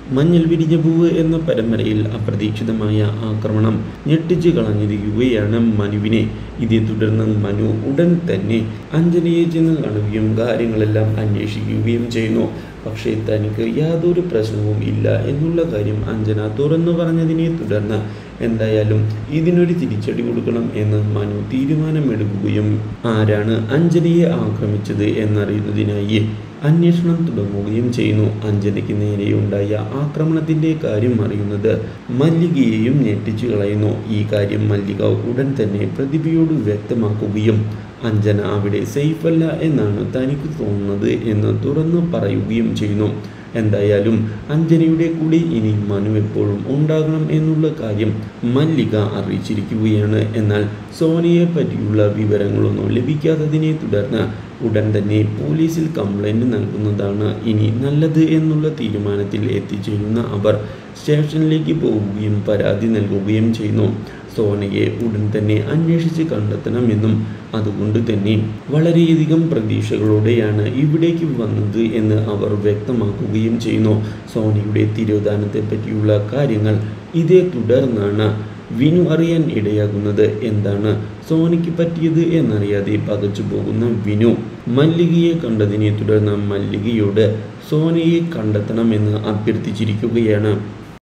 മഞ്ഞൾ വിരിഞ്ഞ പൂവ് എന്ന പരമ്പരയിൽ അപ്രതീക്ഷിതമായ ആക്രമണം ഞെട്ടിച്ചു കളഞ്ഞിരിക്കുകയാണ് മനുവിനെ ഇതേ തുടർന്ന് മനു ഉടൻ തന്നെ അഞ്ജലിയെ ചെന്ന് കാണുകയും കാര്യങ്ങളെല്ലാം അന്വേഷിക്കുകയും ചെയ്യുന്നു പക്ഷേ തനിക്ക് യാതൊരു പ്രശ്നവും ഇല്ല എന്നുള്ള കാര്യം അഞ്ജന തുറന്നു പറഞ്ഞതിനെ തുടർന്ന് എന്തായാലും ഇതിനൊരു തിരിച്ചടി കൊടുക്കണം എന്ന് മനു തീരുമാനമെടുക്കുകയും ആരാണ് അഞ്ജലിയെ ആക്രമിച്ചത് എന്നറിയുന്നതിനായി അന്വേഷണം തുടങ്ങുകയും ചെയ്യുന്നു അഞ്ജലിക്ക് നേരെയുണ്ടായ ആക്രമണത്തിന്റെ കാര്യം അറിയുന്നത് മല്ലികയെയും ഞെട്ടിച്ചു കളയുന്നു ഈ കാര്യം മല്ലിക ഉടൻ തന്നെ പ്രതിഭയോട് വ്യക്തമാക്കുകയും അഞ്ജന അവിടെ സേഫ് അല്ല എന്നാണ് തനിക്ക് തോന്നുന്നത് എന്ന് തുറന്നു പറയുകയും ചെയ്യുന്നു എന്തായാലും അഞ്ജനയുടെ കൂടെ ഇനി മനു എപ്പോഴും ഉണ്ടാകണം എന്നുള്ള കാര്യം മല്ലിക അറിയിച്ചിരിക്കുകയാണ് എന്നാൽ സോനിയെ പറ്റിയുള്ള വിവരങ്ങളൊന്നും ലഭിക്കാത്തതിനെ തുടർന്ന് ഉടൻ തന്നെ പോലീസിൽ കംപ്ലൈൻറ്റ് നൽകുന്നതാണ് ഇനി നല്ലത് എന്നുള്ള തീരുമാനത്തിൽ എത്തിച്ചേരുന്ന അവർ സ്റ്റേഷനിലേക്ക് പോവുകയും പരാതി നൽകുകയും ചെയ്യുന്നു സോനയെ ഉടൻ തന്നെ അന്വേഷിച്ച് കണ്ടെത്തണമെന്നും അതുകൊണ്ട് തന്നെ വളരെയധികം പ്രതീക്ഷകളോടെയാണ് ഇവിടേക്ക് വന്നത് എന്ന് അവർ വ്യക്തമാക്കുകയും ചെയ്യുന്നു സോനയുടെ തിരോധാനത്തെ പറ്റിയുള്ള കാര്യങ്ങൾ ഇതേ തുടർന്നാണ് വിനു അറിയാൻ ഇടയാകുന്നത് എന്താണ് സോനിക്ക് പറ്റിയത് എന്നറിയാതെ പകച്ചു പോകുന്ന വിനു മല്ലികയെ കണ്ടതിനെ തുടർന്ന് മല്ലികയോട് സോനയെ കണ്ടെത്തണമെന്ന് അഭ്യർത്ഥിച്ചിരിക്കുകയാണ്